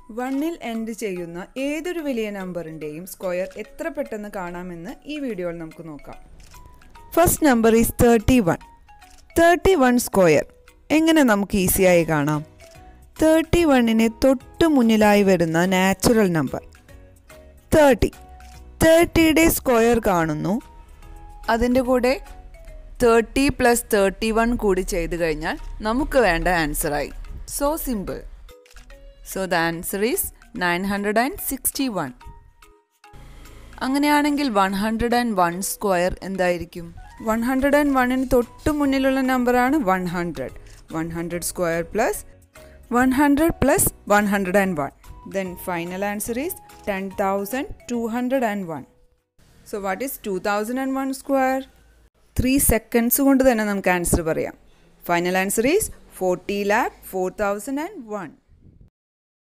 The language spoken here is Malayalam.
വണ്ണിൽ എൻഡ് ചെയ്യുന്ന ഏതൊരു വലിയ നമ്പറിൻ്റെയും സ്ക്വയർ എത്ര പെട്ടെന്ന് കാണാമെന്ന് ഈ വീഡിയോയിൽ നമുക്ക് നോക്കാം first number is thirty one thirty one square എങ്ങനെ നമുക്ക് ഈസിയായി കാണാം തേർട്ടി വണ്ണിന് തൊട്ട് മുന്നിലായി വരുന്ന നാച്ചുറൽ നമ്പർ തേർട്ടി തേർട്ടിയുടെ സ്ക്വയർ കാണുന്നു അതിൻ്റെ കൂടെ തേർട്ടി പ്ലസ് തേർട്ടി വൺ കൂടി ചെയ്ത് കഴിഞ്ഞാൽ നമുക്ക് വേണ്ട ആൻസറായി so simple so the answer is nine hundred and sixty one അങ്ങനെയാണെങ്കിൽ one hundred and one square എന്തായിരിക്കും വൺ ഹൺഡ്രഡ് ആൻഡ് വണ്ണിന് തൊട്ട് മുന്നിലുള്ള നമ്പറാണ് one hundred one hundred square plus one hundred plus one hundred and one then final answer is ten thousand two hundred and one so what is two thousand and one square three seconds കൊണ്ട് തന്നെ നമുക്ക് ആൻസർ പറയാം final answer is forty lakh four thousand and one